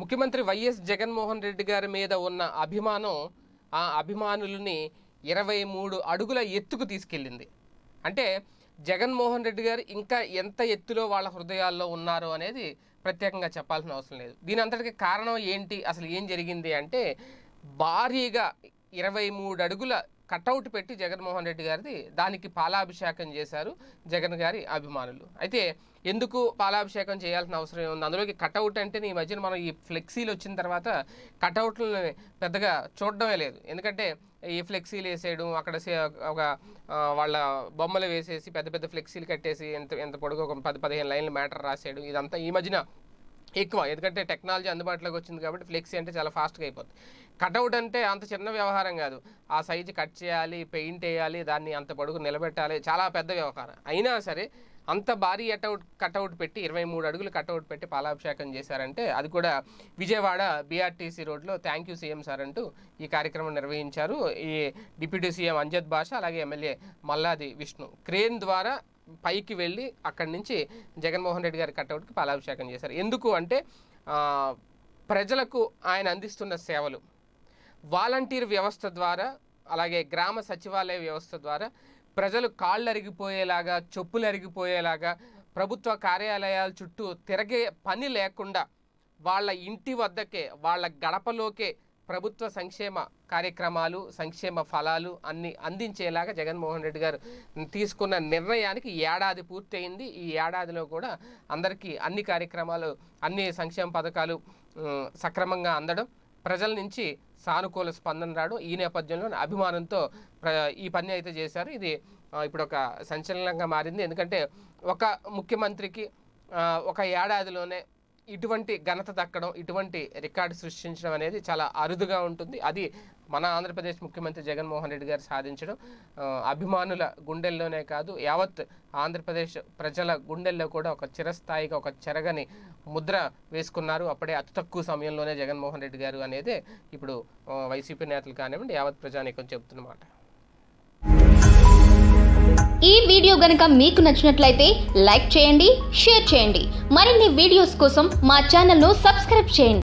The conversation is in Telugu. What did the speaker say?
ముఖ్యమంత్రి వైఎస్ జగన్మోహన్ రెడ్డి గారి మీద ఉన్న అభిమానం ఆ అభిమానులని ఇరవై మూడు అడుగుల ఎత్తుకు తీసుకెళ్ళింది అంటే జగన్మోహన్ రెడ్డి గారు ఇంకా ఎంత ఎత్తులో వాళ్ళ హృదయాల్లో ఉన్నారు అనేది ప్రత్యేకంగా చెప్పాల్సిన అవసరం లేదు దీని అంతటికి కారణం ఏంటి అసలు ఏం జరిగింది అంటే భారీగా ఇరవై మూడు అడుగుల కటౌట్ పెట్టి జగన్మోహన్ రెడ్డి గారిది దానికి పాలాభిషేకం చేశారు జగన్ గారి అభిమానులు అయితే ఎందుకు పాలాభిషేకం చేయాల్సిన అవసరం ఉంది అందులోకి కటౌట్ అంటే ఈ మధ్యన మనం ఈ ఫ్లెక్సీలు వచ్చిన తర్వాత కటౌట్లని పెద్దగా చూడడమే లేదు ఎందుకంటే ఈ ఫ్లెక్సీలు వేసేయడం అక్కడ సే- ఒక ఆ, వాళ్ళ బొమ్మలు వేసేసి పెద్ద పెద్ద ఫ్లెక్సీలు కట్టేసి ఎంత ఎంత పొడుగు ఒక పది పదిహేను లైన్లు మ్యాటర్ రాసేయడం ఇదంతా ఈ మధ్యన ఎక్కువ ఎందుకంటే టెక్నాలజీ అందుబాటులోకి వచ్చింది కాబట్టి ఫ్లెక్సీ అంటే చాలా ఫాస్ట్గా అయిపోతుంది కట్అవుట్ అంటే అంత చిన్న వ్యవహారం కాదు ఆ సైజు కట్ చేయాలి పెయింట్ వేయాలి దాన్ని అంత పొడుగు నిలబెట్టాలి చాలా పెద్ద వ్యవహారం అయినా సరే అంత భారీ కట్అవుట్ కట్అవుట్ పెట్టి ఇరవై మూడు అడుగులు కట్అవుట్ పెట్టి పాలాభిషేకం చేశారంటే అది కూడా విజయవాడ బీఆర్టీసీ రోడ్లో థ్యాంక్ యూ సీఎం సార్ అంటూ ఈ కార్యక్రమం నిర్వహించారు ఈ డిప్యూటీ సీఎం అంజద్ బాషా అలాగే ఎమ్మెల్యే మల్లాది విష్ణు క్రేన్ ద్వారా పైకి వెళ్ళి అక్కడి నుంచి జగన్మోహన్ రెడ్డి గారి కట్అవుట్కి పాలాభిషేకం చేశారు ఎందుకు అంటే ఆ, ప్రజలకు ఆయన అందిస్తున్న సేవలు వాలంటీర్ వ్యవస్థ ద్వారా అలాగే గ్రామ సచివాలయ వ్యవస్థ ద్వారా ప్రజలు కాళ్ళు అరిగిపోయేలాగా చెప్పులు అరిగిపోయేలాగా ప్రభుత్వ కార్యాలయాల చుట్టూ తిరగే పని లేకుండా వాళ్ళ ఇంటి వద్దకే వాళ్ళ గడపలోకే ప్రభుత్వ సంక్షేమ కార్యక్రమాలు సంక్షేమ ఫలాలు అన్ని అందించేలాగా జగన్మోహన్ రెడ్డి గారు తీసుకున్న నిర్ణయానికి ఏడాది పూర్తయింది ఈ ఏడాదిలో కూడా అందరికీ అన్ని కార్యక్రమాలు అన్ని సంక్షేమ పథకాలు ఉమ్, సక్రమంగా అందడం ప్రజల నుంచి సానుకూల స్పందన రావడం ఈ నేపథ్యంలో అభిమానంతో ప్ర- ఈ పని అయితే చేశారు ఇది ఆ, ఇప్పుడు ఒక సంచలనంగా మారింది ఎందుకంటే ఒక ముఖ్యమంత్రికి ఆ, ఒక ఏడాదిలోనే ఇటువంటి ఘనత దక్కడం ఇటువంటి రికార్డు సృష్టించడం అనేది చాలా అరుదుగా ఉంటుంది అది మన ఆంధ్రప్రదేశ్ ముఖ్యమంత్రి జగన్మోహన్ రెడ్డి గారు సాధించడం ఆ, అభిమానుల గుండెల్లోనే కాదు యావత్ ఆంధ్రప్రదేశ్ ప్రజల గుండెల్లో కూడా ఒక చిరస్థాయిగా ఒక చెరగని ముద్ర వేసుకున్నారు అప్పుడే అతి తక్కువ సమయంలోనే జగన్మోహన్ రెడ్డి గారు అనేది ఇప్పుడు ఆ, వైసీపీ నేతలు కానివ్వండి యావత్ ప్రజానీకం చెబుతున్నమాట ఈ వీడియో గనుక మీకు నచ్చినట్లయితే లైక్ చేయండి షేర్ చేయండి మరిన్ని వీడియోస్ కోసం మా ఛానల్ను సబ్స్క్రైబ్ చేయండి